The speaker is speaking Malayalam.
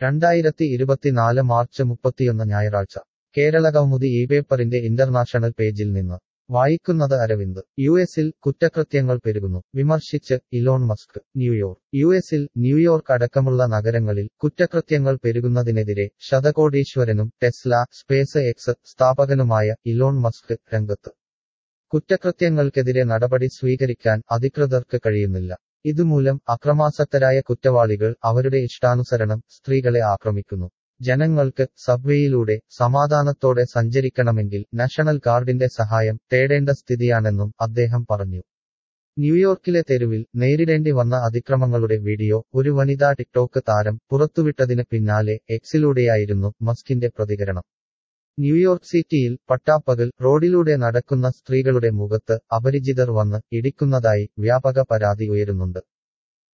രണ്ടായിരത്തി ഇരുപത്തിനാല് മാർച്ച് മുപ്പത്തിയൊന്ന് ഞായറാഴ്ച കേരള കൗമുദി ഈ പേപ്പറിന്റെ ഇന്റർനാഷണൽ പേജിൽ നിന്ന് വായിക്കുന്നത് അരവിന്ദ് യു എസിൽ കുറ്റകൃത്യങ്ങൾ പെരുകുന്നു വിമർശിച്ച് ഇലോൺ മസ്ക് ന്യൂയോർക്ക് യു എസിൽ ന്യൂയോർക്ക് അടക്കമുള്ള നഗരങ്ങളിൽ കുറ്റകൃത്യങ്ങൾ പെരുകുന്നതിനെതിരെ ശതകോടീശ്വരനും ടെസ്ല സ്പേസ് എക്സ് സ്ഥാപകനുമായ ഇലോൺ മസ്ക് രംഗത്ത് കുറ്റകൃത്യങ്ങൾക്കെതിരെ നടപടി സ്വീകരിക്കാൻ അധികൃതർക്ക് കഴിയുന്നില്ല ഇതുമൂലം അക്രമാസക്തരായ കുറ്റവാളികൾ അവരുടെ ഇഷ്ടാനുസരണം സ്ത്രീകളെ ആക്രമിക്കുന്നു ജനങ്ങൾക്ക് സബ്വേയിലൂടെ സമാധാനത്തോടെ സഞ്ചരിക്കണമെങ്കിൽ നാഷണൽ ഗാർഡിന്റെ സഹായം തേടേണ്ട സ്ഥിതിയാണെന്നും അദ്ദേഹം പറഞ്ഞു ന്യൂയോർക്കിലെ തെരുവിൽ നേരിടേണ്ടി വന്ന അതിക്രമങ്ങളുടെ വീഡിയോ ഒരു വനിതാ ടിക്ടോക്ക് താരം പുറത്തുവിട്ടതിന് പിന്നാലെ എക്സിലൂടെയായിരുന്നു മസ്കിന്റെ പ്രതികരണം ന്യൂയോർക്ക് സിറ്റിയിൽ പട്ടാപ്പകൽ റോഡിലൂടെ നടക്കുന്ന സ്ത്രീകളുടെ മുഖത്ത് അപരിചിതർ വന്ന് ഇടിക്കുന്നതായി വ്യാപക പരാതി ഉയരുന്നുണ്ട്